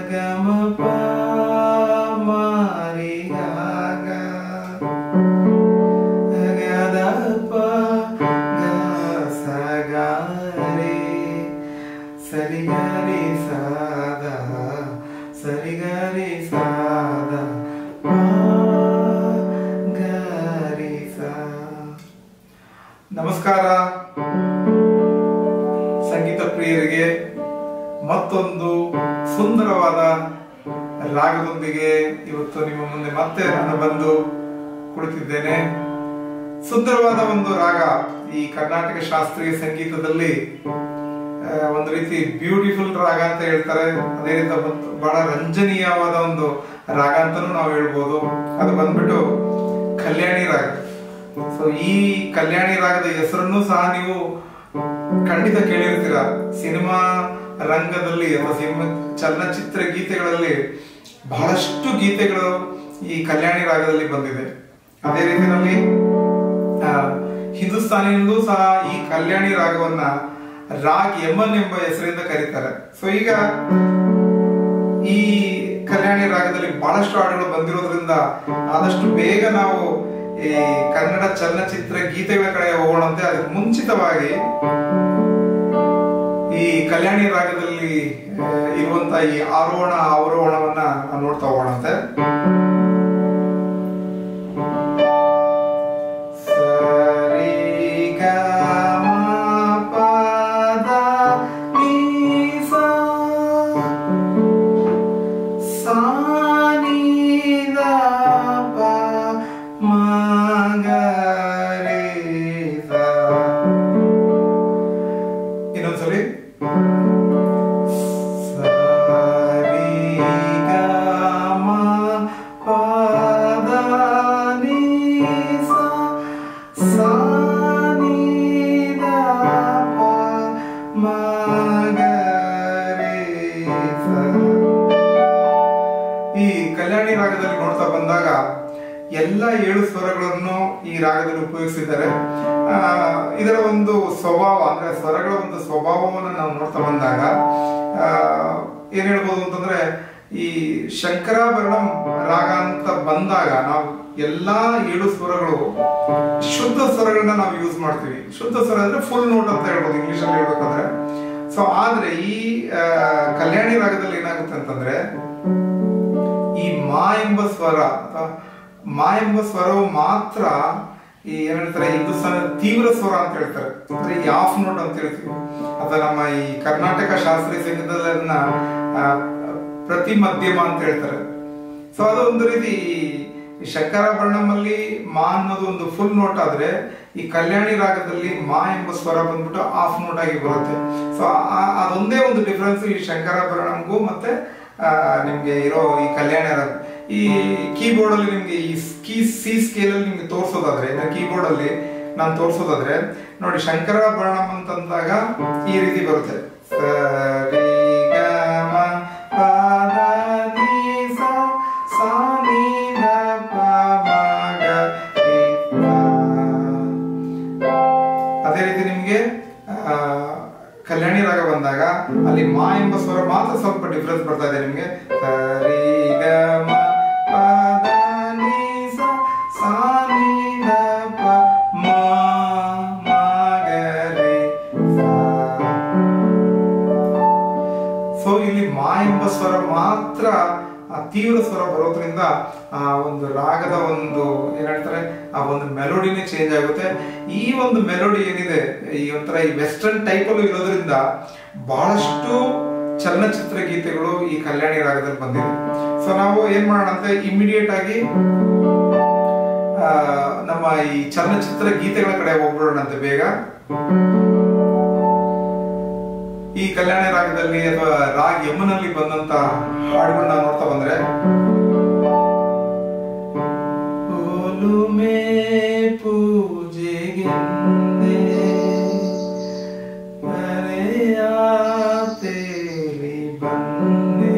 ಗಮ ಪ ಮಾರಿ ಗ ಗದ ಪ ಗ ಸ ಗ ರೇ ಸರಿ ಗ ರೇ ಸಾದ ಸರಿ ಗ ರೇ ಸಾದ ಪ ಗ ರೇ ಸಾ ನಮಸ್ಕಾರ ಸಂಗೀತ ಪ್ರಿಯರಿಗೆ ಮತ್ತೊಂದು ಸುಂದರವಾದ ರಾಗದೊಂದಿಗೆ ಇವತ್ತು ನಿಮ್ಮ ಮುಂದೆ ಮತ್ತೆ ನಾನು ಬಂದು ಕುಳಿತಿದ್ದೇನೆ ಸುಂದರವಾದ ಒಂದು ರಾಗ ಈ ಕರ್ನಾಟಕ ಶಾಸ್ತ್ರೀಯ ಸಂಗೀತದಲ್ಲಿ ಆ, ಒಂದು ರೀತಿ ಬ್ಯೂಟಿಫುಲ್ ರಾಗ ಅಂತ ಹೇಳ್ತಾರೆ ಅದೇ ರೀತಿ ಮತ್ತು ಬಹಳ ರಂಜನೀಯವಾದ ಒಂದು ರಾಗ ಅಂತಾನೂ ನಾವು ಹೇಳ್ಬೋದು ಅದು ಬಂದ್ಬಿಟ್ಟು ಕಲ್ಯಾಣಿ ರಾಗ ಸೊ ಈ ಕಲ್ಯಾಣಿ ರಾಗದ ಹೆಸರನ್ನು ಸಹ ನೀವು ಖಂಡಿತ ಕೇಳಿರ್ತೀರ ಸಿನಿಮಾ ರಂಗದಲ್ಲಿ ಅಥವಾ ಸಿನಿಮಾ ಚಲನಚಿತ್ರ ಗೀತೆಗಳಲ್ಲಿ ಬಹಳಷ್ಟು ಗೀತೆಗಳು ಈ ಕಲ್ಯಾಣಿ ರಾಗದಲ್ಲಿ ಬಂದಿದೆ ಅದೇ ರೀತಿಯಲ್ಲಿ ಆ, ಹಿಂದೂಸ್ತಾನಿಯಲ್ಲೂ ಸಹ ಈ ಕಲ್ಯಾಣಿ ರಾಗವನ್ನ ರಾಗ್ ಯಮನ್ ಎಂಬ ಹೆಸರಿಂದ ಕರೀತಾರೆ ಸೊ ಈಗ ಈ ಕಲ್ಯಾಣಿ ರಾಗದಲ್ಲಿ ಬಹಳಷ್ಟು ಹಾಡುಗಳು ಬಂದಿರೋದ್ರಿಂದ ಆದಷ್ಟು ಬೇಗ ನಾವು ಈ ಕನ್ನಡ ಚಲನಚಿತ್ರ ಗೀತೆಗಳ ಕಡೆ ಹೋಗೋಣಂತೆ ಅದಕ್ಕೆ ಮುಂಚಿತವಾಗಿ ಈ ಕಲ್ಯಾಣಿ ರಾಗದಲ್ಲಿ ಆ, ಇರುವಂತ ಈ ಆರೋಹಣ ಅವರೋಹಣವನ್ನ ನಾವು ನೋಡ್ತಾ ಹೋಗೋಣಂತೆ ಸರಿ ಗ ಮ ಪ ದ ನೀ ಸಾ ಸಾ ನೀ ದ ಪ ಮ ಗ ರೇ ಸ. ಇನ್ನೊಂದ್ಸಲಿ ಸರಿ ಗ ಮ ಪ ದ ನೀ ಸಾ ಸಾ ನೀ ದ ಪ ಮ ಗ ರೇ ಸ. ಈ ಕಲ್ಯಾಣಿ ರಾಗದಲ್ಲಿ ನೋಡ್ತಾ ಬಂದಾಗ ಎಲ್ಲ ಏಳು ಸ್ವರಗಳನ್ನು ಈ ರಾಗದಲ್ಲಿ ಉಪಯೋಗಿಸಿದ್ದಾರೆ ಆ, ಇದರ ಒಂದು ಸ್ವಭಾವ ಅಂದ್ರೆ ಸ್ವರಗಳ ಒಂದು ಸ್ವಭಾವವನ್ನು ನಾವು ನೋಡ್ತಾ ಬಂದಾಗ ಆ, ಏನ್ ಹೇಳ್ಬೋದು ಅಂತಂದ್ರೆ ಈ ಶಂಕರಾಭರಣಂ ರಾಗ ಅಂತ ಬಂದಾಗ ನಾವು ಎಲ್ಲಾ ಏಳು ಸ್ವರಗಳು ಶುದ್ಧ ಸ್ವರಗಳನ್ನ ನಾವು ಯೂಸ್ ಮಾಡ್ತೀವಿ ಶುದ್ಧ ಸ್ವರ ಅಂದ್ರೆ ಫುಲ್ ನೋಟ್ ಅಂತ ಹೇಳ್ಬೋದು ಇಂಗ್ಲಿಷ್ ಅಲ್ಲಿ ಹೇಳ್ಬೇಕಂದ್ರೆ ಸೊ ಆದ್ರೆ ಈ ಆ, ಕಲ್ಯಾಣಿ ರಾಗದಲ್ಲಿ ಏನಾಗುತ್ತೆ ಅಂತಂದ್ರೆ ಈ ಮಾ ಎಂಬ ಸ್ವರ ಅಥವಾ ಮಾ ಎಂಬ ಸ್ವರವು ಮಾತ್ರ ಈ ಏನ್ ಹೇಳ್ತಾರೆ ಹಿಂದೂಸ್ತಾನದ ತೀವ್ರ ಸ್ವರ ಅಂತ ಹೇಳ್ತಾರೆ ಅಂದ್ರೆ ಈ ಆಫ್ ನೋಟ್ ಅಂತ ಹೇಳ್ತೀವಿ ಅಥವಾ ನಮ್ಮ ಈ ಕರ್ನಾಟಕ ಶಾಸ್ತ್ರೀಯ ಸಂಗೀತದಲ್ಲಿ ಅದನ್ನ ಆ, ಪ್ರತಿ ಮಧ್ಯಮ ಅಂತ ಹೇಳ್ತಾರೆ ಸೊ ಅದು ಒಂದು ರೀತಿ ಈ ಶಂಕರಾಭರಣಮಲ್ಲಿ ಮಾ ಅನ್ನೋದು ಒಂದು ಫುಲ್ ನೋಟ್ ಆದ್ರೆ ಈ ಕಲ್ಯಾಣಿ ರಾಗದಲ್ಲಿ ಮಾ ಎಂಬ ಸ್ವರ ಬಂದ್ಬಿಟ್ಟು ಆಫ್ ನೋಟ್ ಆಗಿ ಬರುತ್ತೆ ಸೊ ಅದೊಂದೇ ಒಂದು ಡಿಫ್ರೆನ್ಸ್ ಈ ಶಂಕರಾಭರಣಂಗೂ ಮತ್ತೆ ಆ, ನಿಮ್ಗೆ ಇರೋ ಈ ಕಲ್ಯಾಣ ರಾಗ ಈ ಕೀಬೋರ್ಡ್ ಅಲ್ಲಿ ನಿಮ್ಗೆ ಈ ಕೀ ಸಿ ಸ್ಕೇಲ್ ಅಲ್ಲಿ ನಿಮ್ಗೆ ತೋರಿಸೋದಾದ್ರೆ ಕೀಬೋರ್ಡ್ ಅಲ್ಲಿ ನಾನು ತೋರಿಸೋದಾದ್ರೆ ನೋಡಿ ಶಂಕರಾಭರಣಂ ಅಂತಂದಾಗ ಈ ರೀತಿ ಬರುತ್ತೆ ಸರಿ ಗ ಮ ಪ ದ ನೀ ಸ ಸಾ ನೀ ದ ಪ ಮ ಗ ರೀ ಸ. ಅದೇ ರೀತಿ ನಿಮ್ಗೆ ಆ, ಕಲ್ಯಾಣಿ ರಾಗ ಬಂದಾಗ ಅಲ್ಲಿ ಮಾ ಎಂಬ ಸ್ವರ ಮಾತ್ರ ಸ್ವಲ್ಪ ಡಿಫ್ರೆನ್ಸ್ ಬರ್ತಾ ಇದೆ ನಿಮ್ಗೆ ಸರಿ ಗ ಮ ಪ ದ ನೀ ಸ ಸಾ ನೀ ದ ಪ ಮ ಮ ಗ ರೇ ಸ. ಸೊ ಇಲ್ಲಿ ಮಾ ಎಂಬ ಸ್ವರ ಮಾತ್ರ ಆ ತೀವ್ರ ಸ್ವರ ಬರೋದ್ರಿಂದ ಆ ಒಂದು ರಾಗದ ಒಂದು ಏನ್ ಹೇಳ್ತಾರೆ ಆ ಒಂದು ಮೆಲೋಡಿನೇ ಚೇಂಜ್ ಆಗುತ್ತೆ ಈ ಒಂದು ಮೆಲೋಡಿ ಏನಿದೆ ಈ ಒಂಥರ ಈ ವೆಸ್ಟರ್ನ್ ಟೈಪ್ ಅಲ್ಲೂ ಇರೋದ್ರಿಂದ ಬಹಳಷ್ಟು ಚಲನಚಿತ್ರ ಗೀತೆಗಳು ಈ ಕಲ್ಯಾಣಿ ರಾಗದಲ್ಲಿ ಬಂದಿದೆ ಸೊ ನಾವು ಏನ್ ಮಾಡೋಣ ಅಂತ ಇಮಿಡಿಯೇಟ್ ಆಗಿ ಆ, ನಮ್ಮ ಈ ಚಲನಚಿತ್ರ ಗೀತೆಗಳ ಕಡೆ ಹೋಗ್ಬಿಡೋಣಂತೆ ಬೇಗ ಈ ಕಲ್ಯಾಣ ರಾಗದಲ್ಲಿ ಅಥವಾ ರಾಗ್ ಯಮನಲ್ಲಿ ಬಂದಂತ ಹಾಡುಗಳನ್ನ ನೋಡ್ತಾ ಬಂದ್ರೆ ಒಲುಮೆ ಪೂಜೆಗೆಂದೆ ಮರೆಯ ತೇಲಿ ಬಂದೆ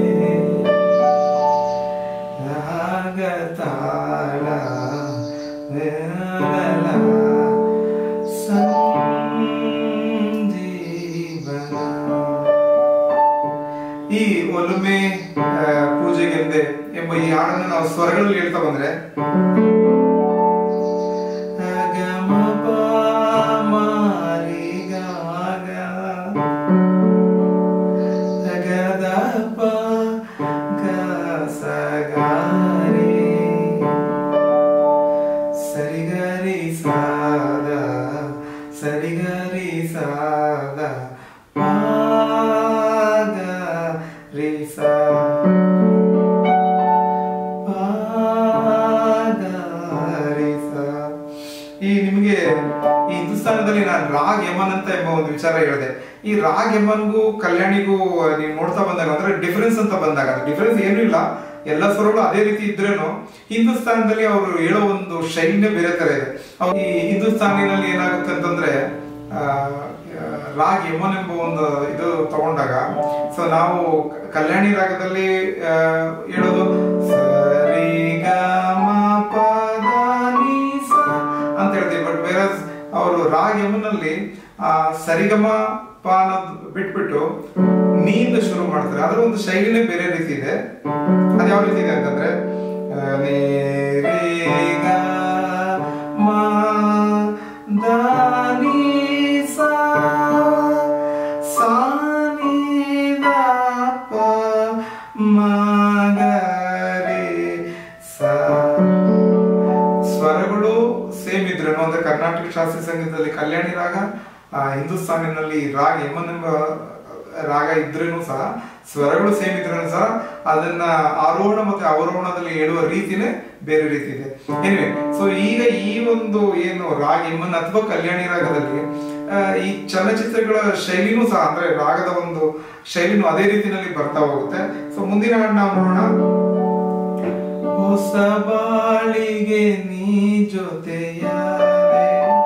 ರಾಗ ತಾಳ ನೆರಳ ಸಂಜೀವನ ಈ ಒಲುಮೆ ಆ, ಪೂಜೆಗೆಂದೆ ಎಂಬ ಈ ಹಾಡನ್ನು ನಾವು ಸ್ವರಗಳಲ್ಲಿ ಹೇಳ್ತಾ ಬಂದ್ರೆ ಅಗಮ ಪ ಮಾರಿ ಗಾಗ ಗದ ಪ ಗ ಸ ಗ ರೆ. ಸರಿ ಗರಿ ಸಾದ ಸರಿ ಗರಿ ಸಾದ ಪ ಗ ರಿ ಸಾ ಪಾದರಿಸ. ಈ ನಿಮಗೆ ಈ ಹಿಂದೂಸ್ತಾನದಲ್ಲಿ ನಾನು ರಾಗ್ ಯಮನ್ ಅಂತ ಎಂಬ ಒಂದು ವಿಚಾರ ಹೇಳಿದೆ ಈ ರಾಗ್ ಯಮನ್ಗೂ ಕಲ್ಯಾಣಿಗೂ ನೀವು ನೋಡ್ತಾ ಬಂದಾಗ ಅಂದ್ರೆ ಡಿಫರೆನ್ಸ್ ಅಂತ ಬಂದಾಗ ಡಿಫರೆನ್ಸ್ ಏನೂ ಇಲ್ಲ ಎಲ್ಲ ಸ್ವರಗಳು ಅದೇ ರೀತಿ ಇದ್ರೇನು ಹಿಂದೂಸ್ತಾನದಲ್ಲಿ ಅವರು ಹೇಳೋ ಒಂದು ಶೈಲಿನೇ ಬೇರೆ ತರ ಇದೆ ಅವ್ರು ಈ ಹಿಂದೂಸ್ತಾನಿನಲ್ಲಿ ಏನಾಗುತ್ತೆ ಅಂತಂದ್ರೆ ಆ, ರಾಗ್ ಯಮನ್ ಎಂಬ ಒಂದು ಇದು ತಗೊಂಡಾಗ ಸೊ ನಾವು ಕಲ್ಯಾಣಿ ರಾಗದಲ್ಲಿ ಆ, ಹೇಳೋದು ಸರಿ ಗ ಮ ಪ ದ ನಿ ಸ ಅಂತ ಹೇಳ್ತೀವಿ ಬಟ್ ಬೇರೆ ಅವರು ರಾಗ್ ಯಮನಲ್ಲಿ ಆ ಸರಿಗಮ ಪ ಅನ್ನೋದು ಬಿಟ್ಬಿಟ್ಟು ನೀಂದ ಶುರು ಮಾಡ್ತಾರೆ ಅದರ ಒಂದು ಶೈಲಿನೇ ಬೇರೆ ರೀತಿ ಇದೆ ಅದು ಯಾವ ರೀತಿ ಇದೆ ಅಂತಂದ್ರೆ ಆ, ನೀ ರೇ ಗ ಮ ದ ನಿ ಸ ಸಾ ನಿ ದ ಪ ಮ ಗ ರೇ ಸ ಸ್ವರಗಳು ಸೇಮ್ ಇದ್ರು ಅಂದ್ರೆ ಕರ್ನಾಟಕ ಶಾಸ್ತ್ರೀಯ ಸಂಗೀತದಲ್ಲಿ ಕಲ್ಯಾಣಿ ರಾಗ ಆ, ಹಿಂದೂಸ್ತಾನಿನಲ್ಲಿ ರಾಗ ಯಮನ್ ಎಂಬ ರಾಗ ಇದ್ರೇನು ಸಹ ಸ್ವರಗಳು ಸೇಮ್ ಇದ್ರೂ ಸಹ ಅದನ್ನ ಆರೋಹಣ ಮತ್ತೆ ಅವರೋಹಣದಲ್ಲಿ ಹೇಳುವ ರೀತಿನೇ ಬೇರೆ ರೀತಿ ಇದೆ ಏನಿವೆ ಸೊ ಈಗ ಈ ಒಂದು ಏನು ರಾಗ ಯಮನ್ ಅಥವಾ ಕಲ್ಯಾಣಿ ರಾಗದಲ್ಲಿ ಆ, ಈ ಚಲನಚಿತ್ರಗಳ ಶೈಲಿನೂ ಸಹ ಅಂದ್ರೆ ರಾಗದ ಒಂದು ಶೈಲಿನೂ ಅದೇ ರೀತಿನಲ್ಲಿ ಬರ್ತಾ ಹೋಗುತ್ತೆ ಸೊ ಮುಂದಿನ ಹಾಡು ನಾವು ನೋಡೋಣ ಹೊಸ ಬಾಳಿಗೆ ನೀ ಜೊತೆಯಾದೆ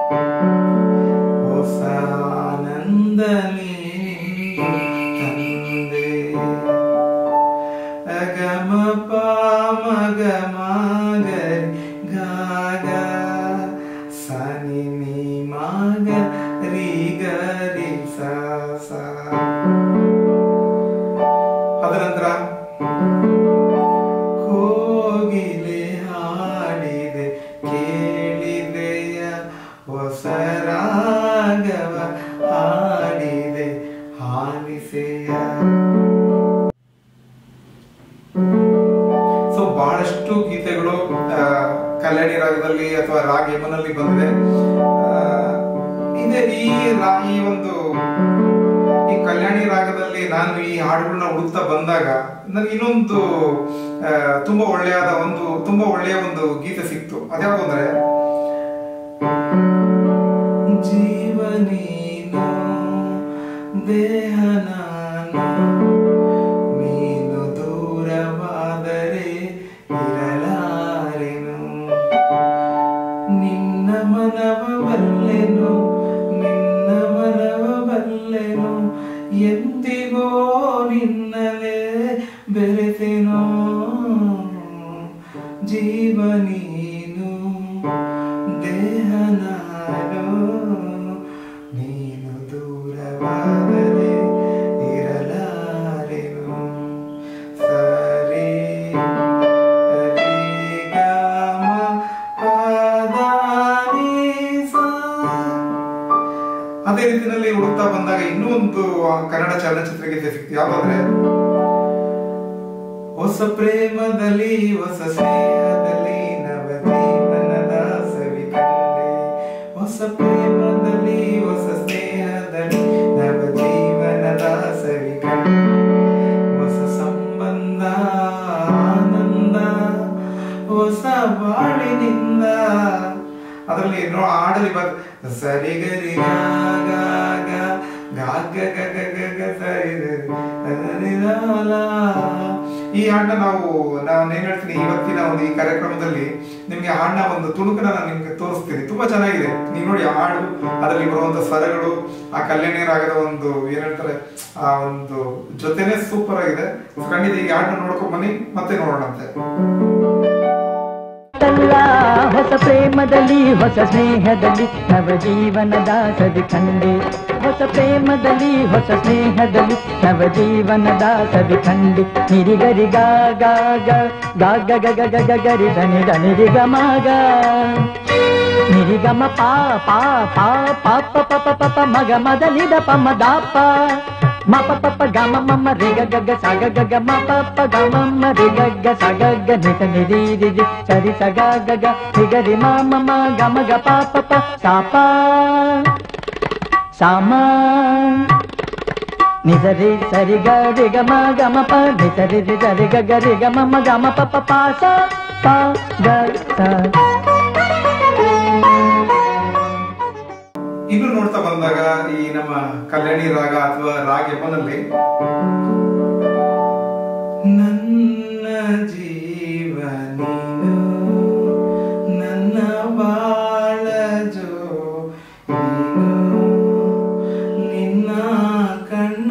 ಹೊಸ ಆನಂದ ನೀನು ತಂದೆ ಅಗಮ ಪ ಮಗ ಮಾಗರಿ ಗಾಗ ಸನಿ ನೀ ಮಾಗ ರೀ ಗರಿ ಸ ಸ ಅದರ ನಂತರ ಕೋಗಿಲೆ ಹಾಡಿದೆ ಕೇಳಿದೆಯ ಹೊಸ ರಾಗವ ಹಾಡಿದೆ ಹಾನಿಸೆಯ ಸೊ ಬಹಳಷ್ಟು ಗೀತೆಗಳು ಆ, ಕಲ್ಯಾಣಿ ರಾಗದಲ್ಲಿ ಅಥವಾ ರಾಗ ಯಮನಲ್ಲಿ ಬಂದಿದೆ ಆ, ಇದೆ ಈ ರಾ- ಈ ಒಂದು ಈ ಕಲ್ಯಾಣಿ ರಾಗದಲ್ಲಿ ನಾನು ಈ ಹಾಡುಗಳನ್ನ ಹುಡುಕ್ತಾ ಬಂದಾಗ ನನಗೆ ಇನ್ನೊಂದು ಆ, ತುಂಬಾ ಒಳ್ಳೆಯಾದ ಒಂದು ತುಂಬಾ ಒಳ್ಳೆಯ ಒಂದು ಗೀತೆ ಸಿಕ್ತು ಅದ್ಯಾವುದು ಅಂದ್ರೆ ಜೀವ ನೀನು ದೇಹ ನಾನು ನೀನು ದೂರವಾದರೆ ಇರಲಾರೆನು ನಿನ್ನ ಮನವ ಬಲ್ಲೆನು ನಿನ್ನ ಮನವ ಬಲ್ಲೆನು ಎಂದಿಗೋ ನಿನ್ನಲೇ ಬೆರೆತೆನೋ ಜೀವ ನೀನು ದೇಹ ನಾನು ನೀನು ದೂರವಾದರೆ ಇರಲಾರೆನು ಸರಿ ಸರಿ ಗ ಮ ಪ ದ ನಿ ಸ. ಅದೇ ರೀತಿಯಲ್ಲಿ ಹುಡುಕ್ತಾ ಬಂದಾಗ ಇನ್ನೂ ಒಂದು ಆ, ಕನ್ನಡ ಚಲನಚಿತ್ರ ಗೀತೆ ಸಿಕ್ತು ಯಾವ್ದಂದ್ರೆ ಹೊಸ ಪ್ರೇಮದಲ್ಲಿ ಹೊಸ ಸ್ನೇಹದಲ್ಲಿ ನವ ಜೀವನದ ಸವಿ ಕಂಡೆ ಹೊಸ ಪ್ರೇಮದಲ್ಲಿ ಹೊಸ ಸ್ನೇಹದಲ್ಲಿ ನವ ಜೀವನದ ಸವಿ ಕಂಡೆ ಹೊಸ ಸಂಬಂಧ ಆನಂದ ಹೊಸ ಬಾಳಿನಿಂದ ಅದರಲ್ಲಿ ನೋ ಆಡಲಿ ಬರ್ ಸರಿ ಗರಿ ಗ ಗ ಗ ಗ ಗ ಗ ಗ ಗ ಗ ಸರಿ ಗರಿ ಗ ಗ ರಿ ಲ ಲ. ಈ ಹಾಡನ್ನ ನಾವು ನಾನು ಏನ್ ಹೇಳ್ತೀನಿ ಇವತ್ತಿನ ಒಂದು ಈ ಕಾರ್ಯಕ್ರಮದಲ್ಲಿ ನಿಮ್ಗೆ ಹಾಡನ್ನ ಒಂದು ತುಣುಕನ್ನ ನಾನು ನಿಮ್ಗೆ ತೋರಿಸ್ತೀನಿ ತುಂಬಾ ಚೆನ್ನಾಗಿದೆ ನೀವು ನೋಡಿ ಆ ಹಾಡು ಅದರಲ್ಲಿ ಬರುವಂತ ಸ್ವರಗಳು ಆ ಕಲ್ಯಾಣಿ ರಾಗದ ಒಂದು ಏನ್ ಹೇಳ್ತಾರೆ ಆ ಒಂದು ಜೊತೆನೆ ಸೂಪರ್ ಆಗಿದೆ ಖಂಡಿತ ಈ ಹಾಡನ್ನ ನೋಡ್ಕೊಂಡ್ ಬನ್ನಿ ಮತ್ತೆ ನೋಡೋಣಂತೆ ತಲ್ಲ ಹೊಸ ಪ್ರೇಮದಲ್ಲಿ ಹೊಸ ಸ್ನೇಹದಲ್ಲಿ ನವ ಜೀವನದ ಸದಿ ಕಂಡೆ ಹೊಸ ಪ್ರೇಮದಲ್ಲಿ ಹೊಸ ಸ್ನೇಹದಲ್ಲಿ ನವ ಜೀವನದ ಸದಿ ಕಂಡೆ ನಿರಿಗರಿ ಗಾ ಗಾ ಗ ಗಾ ಗ ಗ ಗ ಗ ಗ ಗರಿ ಧನಿ ಧನಿ ರಿ ಗ ಮ ಗ ನಿರಿಗಮ ಪಾ ಪಾ ಪಾ ಪಾ ಪ ಪ ಪ ಪ ಪ ಮಗ ಮದ ನಿದ ಪ ಮ ದ ಪ ಮ ಪ ಪ ಪ ಗ ಮ ಮ ಮ ರಿ ಗ ಗ ಗ ಸ ಗ ಗ ಗ ಮ ಪ ಪ ಗ ಮ ಮ ರಿ ಗ ಗ ಸ ಗ ಗ ನಿ ಸ ನಿ ರಿ ರಿ ರಿ ಸರಿ ಸ ಗ ಗ ಗ ರಿ ಗ ರಿ ಮ ಮ ಮ ಗ ಮ ಗ ಪ ಪ ಪ ಸ ಪ ಸ ಮ ನಿ ಸ ರಿ ಸರಿ ಗ ರಿ ಗ ಮ ಗ ಮ ಪ ನಿ ಸ ರಿ ರಿ ಸರಿ ಗ ಗ ರಿ ಗ ಮ ಮ ಗ ಮ ಪ ಪ ಪ ಸ ಪ ಗ ಸ ಇನ್ನು ನೋಡ್ತಾ ಬಂದಾಗ ಈ ನಮ್ಮ ಕಲ್ಯಾಣಿ ರಾಗ ಅಥವಾ ರಾಗ ಯಮನಲ್ಲಿ ನನ್ನ ಜೀವ ನೀನು ನನ್ನ ಬಾಳ ನೀನು ನಿನ್ನ ಕಣ್ಣ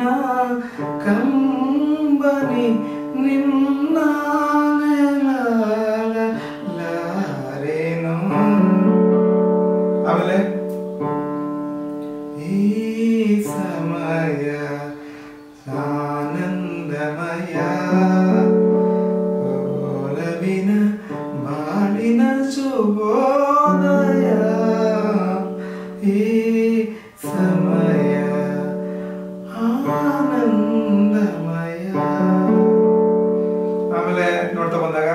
ಕಂಬನಿ ನಿನ್ನ ಲಾರೇನು ಆಮೇಲೆ ಈ ಸಮಯ ಆನಂದಮಯ ಒಲವಿನ ಬಾಳಿನ ಶುಭೋದಯ ಈ ಸಮಯ ಆನಂದಮಯ ಆಮೇಲೆ ನೋಡ್ತಾ ಬಂದಾಗ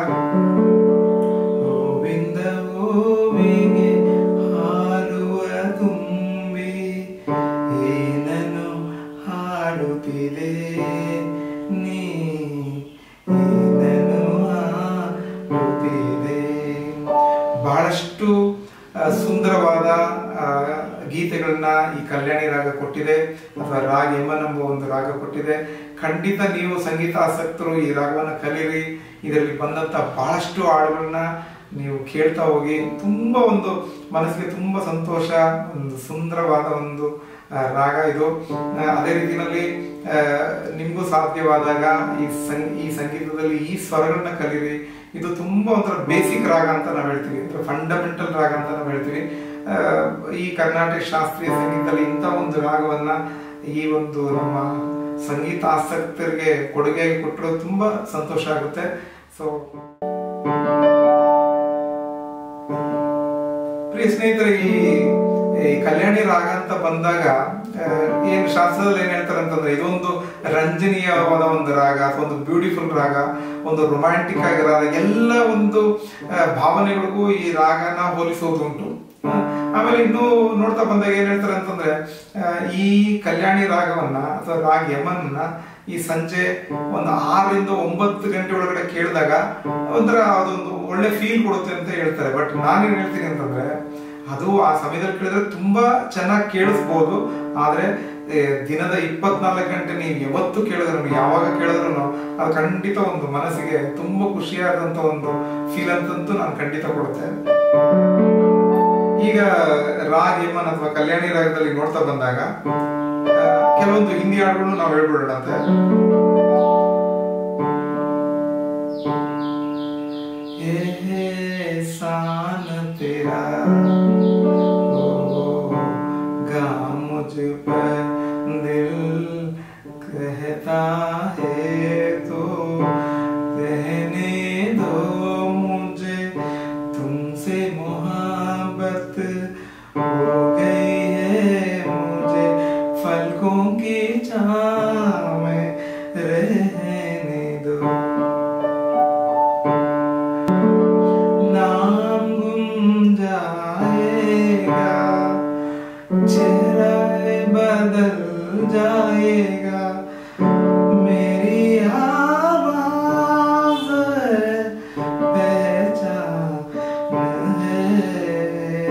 ಗೋವಿಂದ ಗೋವಿಗೆ ಹಾರುವ ತುಂಬಿ ಏನನು ಹಾಡುತ್ತಿದೆ ನೀ ಏನನು ಹಾಡುತ್ತಿದೆ ಬಹಳಷ್ಟು ಆ, ಸುಂದರವಾದ ಆ, ಗೀತೆಗಳನ್ನ ಈ ಕಲ್ಯಾಣಿ ರಾಗ ಕೊಟ್ಟಿದೆ ಅಥವಾ ರಾಗ ಯಮನ್ ಎಂಬ ಒಂದು ರಾಗ ಕೊಟ್ಟಿದೆ ಖಂಡಿತ ನೀವು ಸಂಗೀತ ಆಸಕ್ತರು ಈ ರಾಗವನ್ನ ಕಲೀರಿ ಇದರಲ್ಲಿ ಬಂದಂತ ಬಹಳಷ್ಟು ಹಾಡುಗಳನ್ನ ನೀವು ಕೇಳ್ತಾ ಹೋಗಿ ತುಂಬಾ ಒಂದು ಮನಸ್ಸಿಗೆ ತುಂಬಾ ಸಂತೋಷ ಒಂದು ಸುಂದರವಾದ ಒಂದು ಆ, ರಾಗ ಇದು ಆ, ಅದೇ ರೀತಿಯಲ್ಲಿ ಆ, ನಿಮ್ಗೂ ಸಾಧ್ಯವಾದಾಗ ಈ ಸಂ ಈ ಸಂಗೀತದಲ್ಲಿ ಈ ಸ್ವರಗಳನ್ನ ಕಲೀರಿ ಇದು ತುಂಬಾ ಒಂಥರ ಬೇಸಿಕ್ ರಾಗ ಅಂತ ನಾವು ಹೇಳ್ತೀವಿ ಫಂಡಮೆಂಟಲ್ ರಾಗ ಅಂತ ನಾವು ಹೇಳ್ತೀವಿ ಆ, ಈ ಕರ್ನಾಟಕ ಶಾಸ್ತ್ರೀಯ ಸಂಗೀತದಲ್ಲಿ ಇಂಥ ಒಂದು ರಾಗವನ್ನ ಈ ಒಂದು ನಮ್ಮ ಸಂಗೀತ ಆಸಕ್ತರಿಗೆ ಕೊಡುಗೆಯಾಗಿ ಕೊಟ್ಟರು ತುಂಬಾ ಸಂತೋಷ ಆಗುತ್ತೆ ಸೊ ಪ್ರಿಯ ಸ್ನೇಹಿತರೆ ಈ ಈ ಕಲ್ಯಾಣಿ ರಾಗ ಅಂತ ಬಂದಾಗ ಆ, ಏನ್ ಶಾಸ್ತ್ರದಲ್ಲಿ ಏನ್ ಹೇಳ್ತಾರೆ ಅಂತಂದ್ರೆ ಇದೊಂದು ರಂಜನೀಯವಾದ ಒಂದು ರಾಗ ಅಥವಾ ಒಂದು ಬ್ಯೂಟಿಫುಲ್ ರಾಗ ಒಂದು ರೊಮ್ಯಾಂಟಿಕ್ ಆಗಿ ರಾಗ ಎಲ್ಲ ಒಂದು ಆ, ಭಾವನೆಗಳಿಗೂ ಈ ರಾಗನ ಹೋಲಿಸೋದುಂಟು ಆ, ಆಮೇಲೆ ಇನ್ನು ನೋಡ್ತಾ ಬಂದಾಗ ಏನ್ ಹೇಳ್ತಾರೆ ಅಂತಂದ್ರೆ ಆ, ಈ ಕಲ್ಯಾಣಿ ರಾಗವನ್ನ ಅಥವಾ ರಾಗ ಯಮನ್ನ ಈ ಸಂಜೆ ಒಂದು ಆರರಿಂದ ಒಂಬತ್ತು ಗಂಟೆ ಒಳಗಡೆ ಕೇಳಿದಾಗ ಒಂಥರ ಅದೊಂದು ಒಳ್ಳೆ ಫೀಲ್ ಕೊಡುತ್ತೆ ಅಂತ ಹೇಳ್ತಾರೆ ಬಟ್ ನಾನೇನ್ ಹೇಳ್ತೀನಿ ಅಂತಂದ್ರೆ ಅದು ಆ ಸಮಯದಲ್ಲಿ ಕೇಳಿದ್ರೆ ತುಂಬಾ ಚೆನ್ನಾಗಿ ಕೇಳಿಸ್ಬೋದು ಆದ್ರೆ ಏ, ದಿನದ ಇಪ್ಪತ್ನಾಲ್ಕು ಗಂಟೆ ನೀವು ಯಾವತ್ತು ಕೇಳಿದ್ರು ಯಾವಾಗ ಕೇಳಿದ್ರು ಅದು ಖಂಡಿತ ಒಂದು ಮನಸ್ಸಿಗೆ ತುಂಬಾ ಖುಷಿಯಾದಂತ ಒಂದು ಫೀಲ್ ಅಂತಂತೂ ನಾನು ಖಂಡಿತ ಕೊಡುತ್ತೆ ಈಗ ರಾಗ ಯಮನ್ ಅಥವಾ ಕಲ್ಯಾಣಿ ರಾಗದಲ್ಲಿ ನೋಡ್ತಾ ಬಂದಾಗ ಆ, ಕೆಲವೊಂದು ಹಿಂದಿ ಹಾಡುಗಳನ್ನು ನಾವು ಹೇಳ್ಬಿಡೋಣಂತೆ एहसान तेरा होगा मुझ पर दिल कहता है तो कहने दो मुझे तुमसे मोहब्बत हो गई है मुझे फलकों की छाँव में रहने दो नाम गुम जाएगा चेहरा बदल जाएगा मेरी आवाज है पहचान है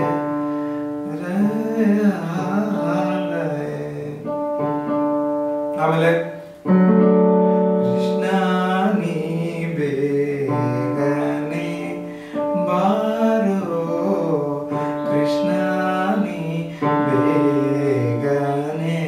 रेहान है ಆಮೇಲೆ ಕೃಷ್ಣಾನಿ ಬೇಗನೆ ಬಾರೋ ಕೃಷ್ಣಾನಿ ಬೇಗನೆ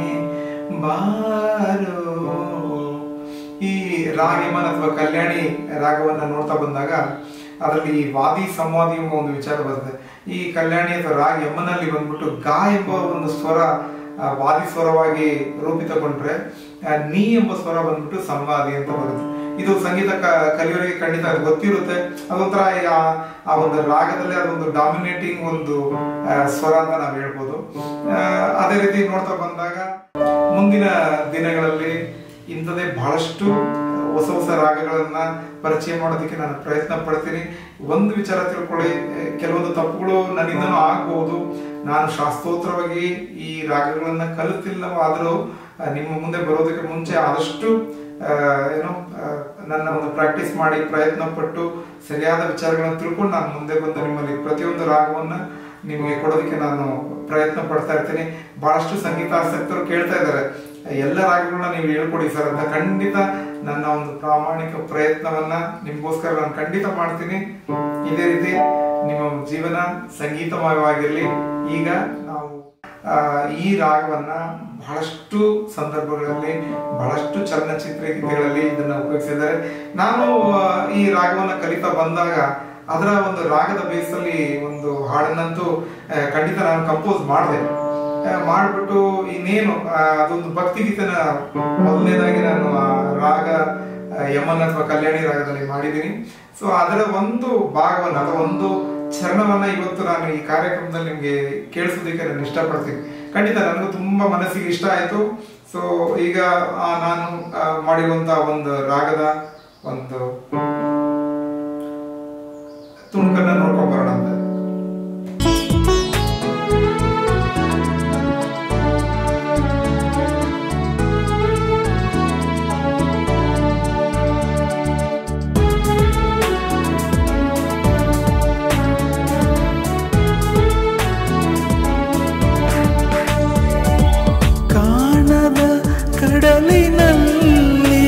ಬಾರೋ ಈ ರಾಗಿಮನ್ ಅಥವಾ ಕಲ್ಯಾಣಿ ರಾಗವನ್ನ ನೋಡ್ತಾ ಬಂದಾಗ ಅದರಲ್ಲಿ ಈ ವಾದಿ ಸಂವಾದಿ ಎಂಬ ಒಂದು ವಿಚಾರ ಬರುತ್ತೆ ಈ ಕಲ್ಯಾಣಿ ಅಥವಾ ರಾಗ ಯಮನಲ್ಲಿ ಬಂದ್ಬಿಟ್ಟು ಗಾ ಎಂಬ ಒಂದು ಸ್ವರ ಆ, ವಾದಿ ಸ್ವರವಾಗಿ ರೂಪಿತಗೊಂಡ್ರೆ ಆ, ನೀ ಎಂಬ ಸ್ವರ ಬಂದ್ಬಿಟ್ಟು ಸಂವಾದಿ ಅಂತ ಬರುತ್ತೆ ಇದು ಸಂಗೀತ ಕ- ಕಲಿಯೋರಿಗೆ ಖಂಡಿತ ಅದು ಗೊತ್ತಿರುತ್ತೆ ಅದೊಂಥರ ಈ ಆ- ಆ ಒಂದು ರಾಗದಲ್ಲಿ ಅದೊಂದು ಡಾಮಿನೇಟಿಂಗ್ ಒಂದು ಆ, ಸ್ವರ ಅಂತ ನಾವು ಹೇಳ್ಬೋದು ಆ, ಅದೇ ರೀತಿ ನೋಡ್ತಾ ಬಂದಾಗ ಮುಂದಿನ ದಿನಗಳಲ್ಲಿ ಇಂಥದೇ ಬಹಳಷ್ಟು ಹೊಸ ಹೊಸ ರಾಗಗಳನ್ನ ಪರಿಚಯ ಮಾಡೋದಕ್ಕೆ ನಾನು ಪ್ರಯತ್ನ ಪಡ್ತೀನಿ ಒಂದು ವಿಚಾರ ತಿಳ್ಕೊಳ್ಳಿ ಆ, ಕೆಲವೊಂದು ತಪ್ಪುಗಳು ನನ್ನಿಂದನೂ ಆಗ್ಬಹುದು ನಾನು ಶಾಸ್ತ್ರೋತ್ತರವಾಗಿ ಈ ರಾಗಗಳನ್ನ ಕಲಿತಿಲ್ಲವಾದರೂ ಆ, ನಿಮ್ಮ ಮುಂದೆ ಬರೋದಕ್ಕೆ ಮುಂಚೆ ಆದಷ್ಟು ಆ, ಏನು ಆ, ನನ್ನ ಒಂದು ಪ್ರಾಕ್ಟೀಸ್ ಮಾಡಿ ಪ್ರಯತ್ನ ಪಟ್ಟು ಸರಿಯಾದ ವಿಚಾರಗಳನ್ನ ತಿಳ್ಕೊಂಡು ನಾನು ಮುಂದೆ ಬಂದು ನಿಮ್ಮಲ್ಲಿ ಪ್ರತಿಯೊಂದು ರಾಗವನ್ನ ನಿಮಗೆ ಕೊಡೋದಕ್ಕೆ ನಾನು ಪ್ರಯತ್ನ ಪಡ್ತಾ ಇರ್ತೀನಿ ಬಹಳಷ್ಟು ಸಂಗೀತ ಆಸಕ್ತರು ಕೇಳ್ತಾ ಇದ್ದಾರೆ ಎಲ್ಲ ರಾಗಗಳನ್ನ ನೀವು ಹೇಳ್ಕೊಡಿ ಸರ್ ಅಂತ ಖಂಡಿತ ನನ್ನ ಒಂದು ಪ್ರಾಮಾಣಿಕ ಪ್ರಯತ್ನವನ್ನ ನಿಮ್ಗೋಸ್ಕರ ನಾನು ಖಂಡಿತ ಮಾಡ್ತೀನಿ ಇದೇ ರೀತಿ ನಿಮ್ಮ ಜೀವನ ಸಂಗೀತಮಯವಾಗಿರಲಿ ಈಗ ನಾವು ಆ, ಈ ರಾಗವನ್ನ ಬಹಳಷ್ಟು ಸಂದರ್ಭಗಳಲ್ಲಿ ಬಹಳಷ್ಟು ಚಲನಚಿತ್ರ ಗೀತೆಗಳಲ್ಲಿ ಇದನ್ನ ಉಪಯೋಗಿಸಿದ್ದಾರೆ ನಾನು ಆ, ಈ ರಾಗವನ್ನ ಕಲಿತಾ ಬಂದಾಗ ಅದರ ಒಂದು ರಾಗದ ಬೇಸಲ್ಲಿ ಒಂದು ಹಾಡನ್ನಂತೂ ಆ, ಖಂಡಿತ ನಾನು ಕಂಪೋಸ್ ಮಾಡಿದೆ ಮಾಡಿಬಿಟ್ಟು ಇನ್ನೇನು ಆ, ಅದೊಂದು ಭಕ್ತಿಗೀತನ ಮೊದಲನೇದಾಗಿ ನಾನು ಆ ರಾಗ ಆ, ಯಮನ್ ಅಥವಾ ಕಲ್ಯಾಣಿ ರಾಗದಲ್ಲಿ ಮಾಡಿದ್ದೀನಿ ಸೊ ಅದರ ಒಂದು ಭಾಗವನ್ನ ಅಥವಾ ಒಂದು ಚರಣವನ್ನ ಇವತ್ತು ನಾನು ಈ ಕಾರ್ಯಕ್ರಮದಲ್ಲಿ ನಿಮ್ಗೆ ಕೇಳಿಸೋದಕ್ಕೆ ನಾನು ಇಷ್ಟಪಡ್ತೀನಿ ಖಂಡಿತ ನನಗೂ ತುಂಬಾ ಮನಸ್ಸಿಗೆ ಇಷ್ಟ ಆಯ್ತು ಸೊ ಈಗ ಆ, ನಾನು ಆ, ಮಾಡಿರುವಂತಹ ಒಂದು ರಾಗದ ಒಂದು ತುಣುಕನ್ನ ನೋಡ್ಕೊಂಡ್ ಬರೋಣ ಅಂತ ಕಾಣದ ಕಡಲಿನಲ್ಲಿ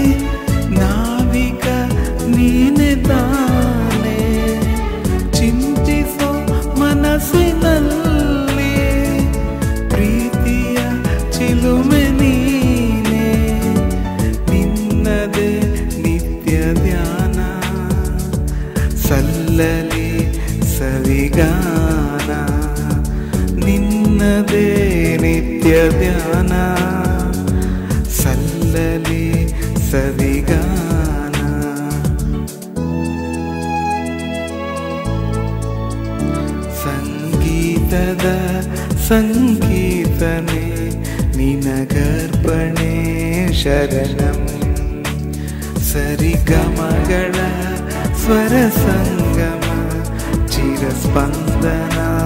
ನಾವಿಕ ನೀನೆ ತಾನೆ ಚಿಂತಿಸೋ ಮನಸ್ಸಿನಲ್ಲಿ ಪ್ರೀತಿಯ ಚಿಲುಮೆ ನೀನೆ ನಿನ್ನದೇ ನಿತ್ಯ ಧ್ಯಾನ ಸಲ್ಲಲಿ ಸವಿಗಾನ ನಿನ್ನದೇ ನಿತ್ಯ ಧ್ಯಾನ ಸಲ್ಲಲಿ ಸವಿಗಾನ ಸಂಗೀತದ ಸಂಗೀತನೆ ನಿನಗರ್ಪಣೆ ಶರಣಂ ಸರಿಗಮಗಳ ಸ್ವರ ಸಂಗಮ ಚಿರಸ್ಪಂದನ